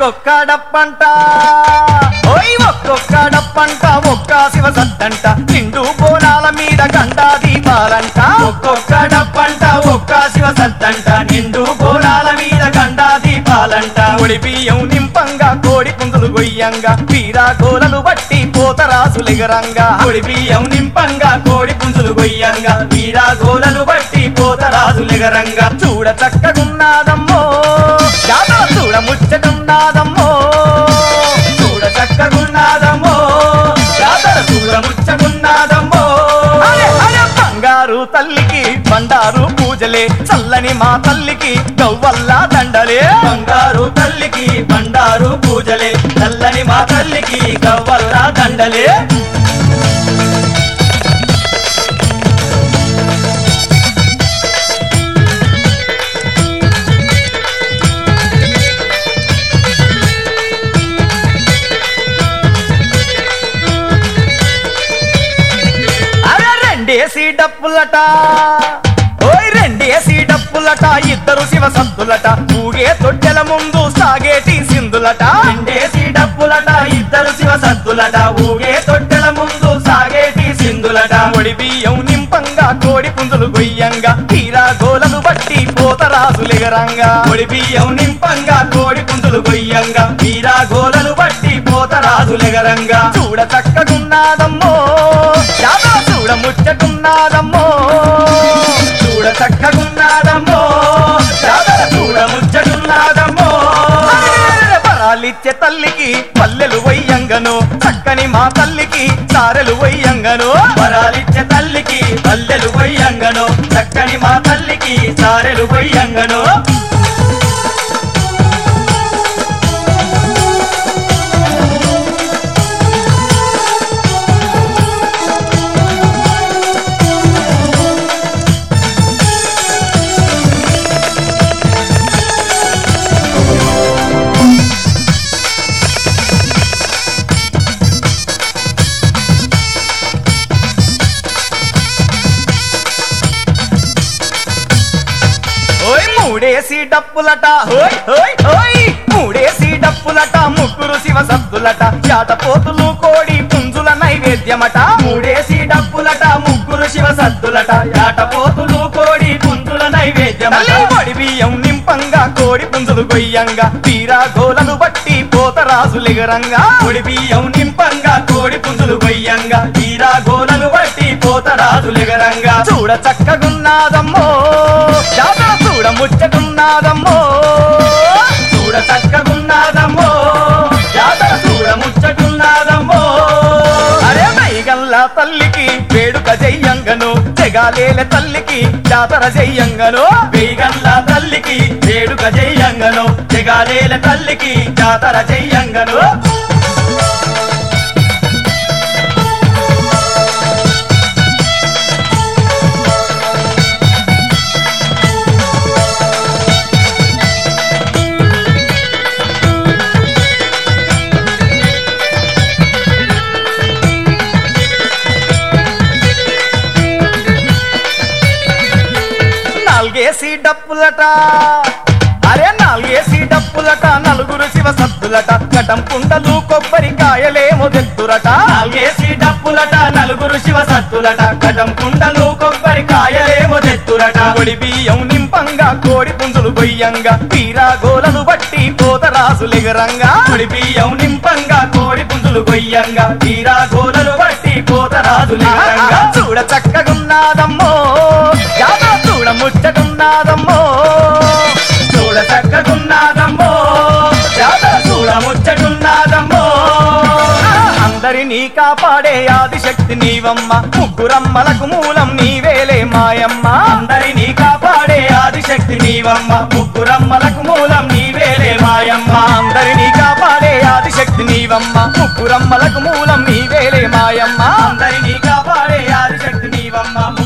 ఒక్కొక్క డప్పంట ఓయ్ ఒక్కొక్క డప్పంట ఒక్క శివ సత్తంట నిండు బోనాల మీద గండా దీపాలంట ఒక్కొక్క డప్పంట ఒక్క శివ సత్తంట నిండు బోనాల మీద గండా దీపాలంట ఒడి బియ్యం నింపంగా కోడి పుందులు గొయ్యంగా వీరా గోలలు బట్టి పోతరాసులెగరంగా ఒడి బియ్యం నింపంగా కోడి పుంజులు గొయ్యంగా వీరా గోలలు బట్టి పోతరాజులెగరంగా చూడ చక్కగున్నాదమ్మో జాతర చూడ ముచ్చటున్నాదమ్మో చూడ చక్కగున్నాదమ్మో జాతర చూడ ముచ్చటున్నాదమ్మో అరే, అరే, బంగారు తల్లికి బండారు పూజలే చల్లని మా తల్లికి గవ్వల్లా దండలే బంగారు తల్లికి బండారు పూజలే చల్లని మా తల్లికి గవ్వల్లా దండలే అరే రెండేసి డప్పులట ఓయ్ రెండేసి డప్పులట ఇద్దరు శివ సంతులట ఊగే తొట్టెల ముందు సాగేటి సింధులట రెండేసి డప్పులట ఇద్దరు శివ సంతులట ఊగే తొట్టెల ముందు సాగేటి సింధులట ఒడి బియ్యం నింపంగా కోడి పుంజులు గొయ్యంగా తీరా గోలలు బట్టి పోతరాజులెగరంగా ఒడి బియ్యం నింపంగా కోడి పుంజులు గొయ్యంగా తీరా గోలలు బట్టి పోతరాజులెగరంగా చూడ చక్కగున్నాదమ్మో జాతర చూడ ముచ్చటున్నాదమ్మో చూడ చక్కగున్నాదమ్మో జాతర చూడ ముచ్చటున్నాదమ్మో వరాలిచ్చే తల్లికి పల్లెలు వయ్యంగను చక్కని మా తల్లికి చారెలు వయ్యంగను వరాలిచ్చే తల్లికి పల్లెలు వయ్యంగను చక్కని మా తల్లికి చారెలు వయ్యంగను ఓయ్ మూడేసి డప్పులట ఓయ్ ఓయ్ ఓయ్ మూడేసి డప్పులట ముగ్గురు శివ సద్దులట యాటపోతులు కోడి పుంజుల నైవేద్యమట మూడేసి డప్పులట ముగ్గురు శివ సద్దులట యాటపోతులు కోడి పుంజుల నైవేద్యమట ఒడి బియ్యం నింపంగా కోడి పుంజులు గొయ్యంగా తీరా గోలలు బట్టి పోతరాజులెగరంగా ఒడి బియ్యం నింపంగా కోడి పుంజులు గొయ్యంగా తీరా గోలలు బట్టి పోతరాజులెగరంగా చూడ చక్కగున్నాదమ్మో జాతర చూడ ముచ్చటున్నాదమ్మో చూడ చక్కగున్నాదమ్మో జాతర చూడ ముచ్చటున్నాదమ్మో అరే మైగల్లా తల్లికి వేడుక జయ్యంగను జగాలేల తల్లికి జాతర జయ్యంగను వేగల్లా తల్లికి వేడుక జయ్యంగను జగాలేల తల్లికి జాతర జయ్యంగను నాలుగేసి డప్పులట అరే నాలుగేసి డప్పులట నలుగురు శివ సద్దులట కటం కుండలు కొబ్బరికాయలేమో తెత్తురట నాలుగేసి డప్పులట నలుగురు శివ సద్దులట కటం కుండలు కొబ్బరికాయలేమో తెత్తురట ఒడి బియ్యం నింపంగా కోడి పుంజులు గొయ్యంగా తీరా గోలలు బట్టి పోతరాజులెగరంగా ఒడి బియ్యం నింపంగా కోడి పుంజులు గొయ్యంగా తీరా గోలలు బట్టి పోతరాజులెగరంగా చూడ చక్కగున్నాదమ్మో జాతర చూడ ముచ్చటున్నాదమ్మో చూడ చక్కగున్నాదమ్మో జాతర చూడ ముచ్చటున్నాదమ్మో అందరినీ కాపాడే ఆదిశక్తి నీవమ్మ ముగ్గురమ్మలకు మూలం నీవేలే మాయమ్మ అందరినీ కాపాడే ఆదిశక్తి నీవమ్మ ముగ్గురమ్మలకు మూలం నీవేలే మాయమ్మ అందరినీ కాపాడే ఆదిశక్తి నీవమ్మ ముగ్గురమ్మలకు మూలం నీవేలే మాయమ్మ అందరినీ కాపాడే ఆదిశక్తి నీవమ్మ